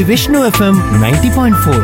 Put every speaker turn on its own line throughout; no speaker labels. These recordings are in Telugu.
Vishnu FM ninety point four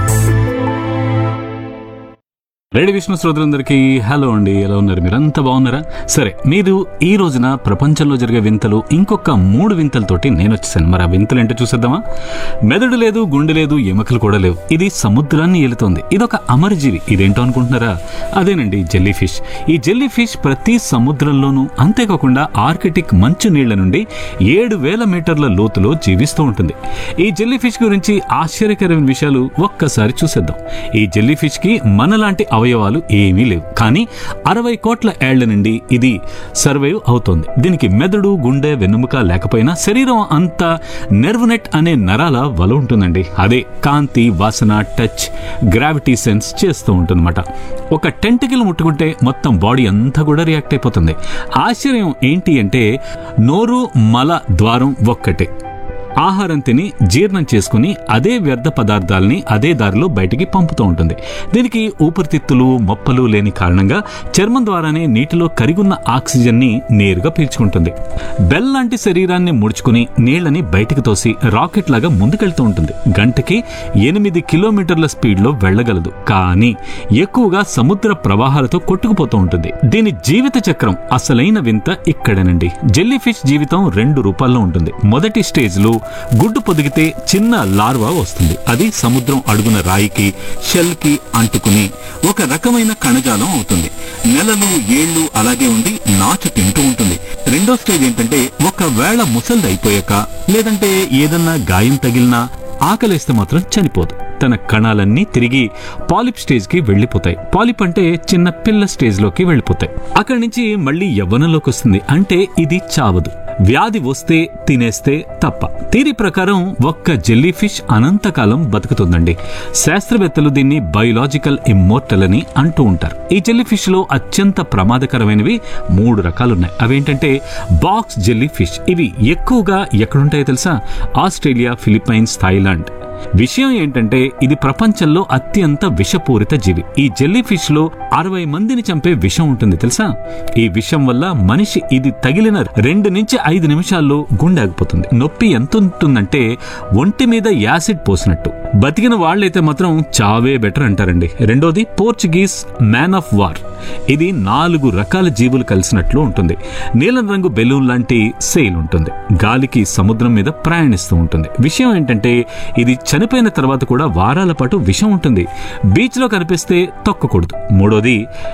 ready Vishnu శ్రోతలందరికీ హలో అండి ఎలా ఉన్నారు మీరంతా బాగున్నారా సరే మీరు ఈ రోజున ప్రపంచంలో జరిగే వింతలు ఇంకొక మూడు వింతలతోటి నేను వచ్చేసాను మరి ఆ వింతలు ఏంటో చూసేద్దామా మెదడు లేదు గుండె లేదు ఎముకలు కూడా లేవు ఇది సముద్రాన్ని ఏలుతోంది ఇదొక అమరజీవి ఇదేంటో అనుకుంటున్నారా అదేనండి జెల్లీ ఫిష్ ఈ జెల్లీ ఫిష్ ప్రతి సముద్రంలోనూ అంతేకాకుండా ఆర్కిటిక్ మంచు నీళ్ల నుండి ఏడు వేల మీటర్ల లోతులో జీవిస్తూ ఉంటుంది ఈ జెల్లీ ఫిష్ గురించి ఆశ్చర్యకరమైన విషయాలు ఒక్కసారి చూసేద్దాం ఈ జెల్లీ ఫిష్ కి మనలాంటి అవయవాలు ఏమీ లేవు కానీ అరవై కోట్ల ఏళ్ల నుండి ఇది సర్వైవ్ అవుతోంది దీనికి మెదడు గుండె వెన్నుముక లేకపోయినా శరీరం అంతా నెర్వ్ నెట్ అనే నరాల వల ఉంటుందండి అదే కాంతి వాసన టచ్ గ్రావిటీ సెన్స్ చేస్తూ ఉంటుందన్నమాట ఒక టెంటికల్ ముట్టుకుంటే మొత్తం బాడీ అంతా కూడా రియాక్ట్ అయిపోతుంది ఆశ్చర్యం ఏంటి అంటే నోరు మల ద్వారం ఒక్కటే ఆహారం తిని జీర్ణం చేసుకుని అదే వ్యర్థ పదార్థాలని అదే దారిలో బయటికి పంపుతూ ఉంటుంది దీనికి ఊపిరితిత్తులు మొప్పలు లేని కారణంగా చర్మం ద్వారానే నీటిలో కరిగున్న ఆక్సిజన్ ని నేరుగా పీల్చుకుంటుంది బెల్ లాంటి శరీరాన్ని ముడుచుకుని నీళ్లని బయటికి తోసి రాకెట్ లాగా ముందుకెళ్తూ ఉంటుంది గంటకి ఎనిమిది కిలోమీటర్ల స్పీడ్ లో వెళ్ళగలదు కానీ ఎక్కువగా సముద్ర ప్రవాహాలతో కొట్టుకుపోతూ ఉంటుంది దీని జీవిత చక్రం అసలైన వింత ఇక్కడేనండి జెల్లీ ఫిష్ జీవితం రెండు రూపాల్లో ఉంటుంది మొదటి స్టేజ్ లో గుడ్డు పొదిగితే చిన్న లార్వా వస్తుంది అది సముద్రం అడుగున రాయికి షెల్ కి అంటుకుని ఒక రకమైన కణజాలం అవుతుంది నెలలు ఏళ్లు అలాగే ఉండి నాచు తింటూ ఉంటుంది రెండో స్టేజ్ ఏంటంటే ఒకవేళ ముసలిది అయిపోయాక లేదంటే ఏదన్నా గాయం తగిలినా ఆకలేస్తే మాత్రం చనిపోదు తన కణాలన్నీ తిరిగి పాలిప్ స్టేజ్ కి వెళ్ళిపోతాయి పాలిప్ అంటే చిన్న పిల్ల స్టేజ్ లోకి వెళ్ళిపోతాయి అక్కడి నుంచి మళ్ళీ యవ్వనంలోకి వస్తుంది అంటే ఇది చావదు వ్యాధి వస్తే తినేస్తే తప్ప థీరీ ప్రకారం ఒక్క జెల్లీ ఫిష్ అనంతకాలం బతుకుతుందండి శాస్త్రవేత్తలు దీన్ని బయోలాజికల్ ఇమ్మోర్టల్ అని అంటూ ఉంటారు ఈ జెల్లీ ఫిష్ లో అత్యంత ప్రమాదకరమైనవి మూడు రకాలున్నాయి అవేంటంటే బాక్స్ జెల్లీ ఫిష్ ఇవి ఎక్కువగా ఎక్కడుంటాయో తెలుసా ఆస్ట్రేలియా ఫిలిప్పైన్స్ థాయిలాండ్ విషయం ఏంటంటే ఇది ప్రపంచంలో అత్యంత విషపూరిత జీవి ఈ జెల్లీ ఫిష్ లో అరవై మందిని చంపే విషం ఉంటుంది తెలుసా ఈ విషం వల్ల మనిషి ఇది తగిలిన రెండు నుంచి ఐదు నిమిషాల్లో గుండె ఆగిపోతుంది నొప్పి ఎంత ఉంటుందంటే ఒంటి మీద యాసిడ్ పోసినట్టు బతికిన వాళ్ళైతే మాత్రం చావే బెటర్ అంటారండి రెండోది పోర్చుగీస్ మ్యాన్ ఆఫ్ వార్ ఇది నాలుగు రకాల జీవులు కలిసినట్లు ఉంటుంది నీలం రంగు బెలూన్ లాంటి సెయిల్ ఉంటుంది గాలికి సముద్రం మీద ప్రయాణిస్తూ ఉంటుంది విషయం ఏంటంటే ఇది చనిపోయిన తర్వాత కూడా వారాల పాటు విషం ఉంటుంది బీచ్ లో కనిపిస్తే తొక్కకూడదు మూడోది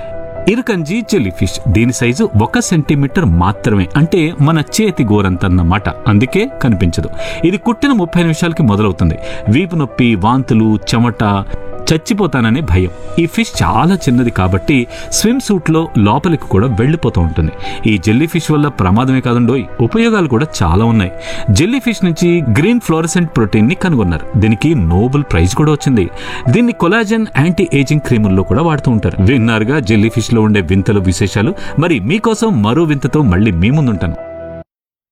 ఇరుకంజీ జెల్లీ ఫిష్ దీని సైజు ఒక సెంటీమీటర్ మాత్రమే అంటే మన చేతి గోరంతన్నమాట అందుకే కనిపించదు ఇది కుట్టిన ముప్పై నిమిషాలకి మొదలవుతుంది వీపు నొప్పి వాంతులు చెమట చచ్చిపోతాననే భయం ఈ ఫిష్ చాలా చిన్నది కాబట్టి స్విమ్ సూట్ లో లోపలికి కూడా వెళ్ళిపోతూ ఉంటుంది ఈ జెల్లీ ఫిష్ వల్ల ప్రమాదమే కాదండోయ్ ఉపయోగాలు కూడా చాలా ఉన్నాయి జెల్లీ ఫిష్ నుంచి గ్రీన్ ఫ్లోరసెంట్ ప్రోటీన్ ని కనుగొన్నారు దీనికి నోబెల్ ప్రైజ్ కూడా వచ్చింది దీన్ని కొలాజన్ యాంటీ ఏజింగ్ క్రీముల్లో కూడా వాడుతూ ఉంటారు విన్నారుగా జెల్లీ ఫిష్ లో ఉండే వింతలు విశేషాలు మరి మీకోసం మరో వింతతో మళ్ళీ మీ ముందుంటాను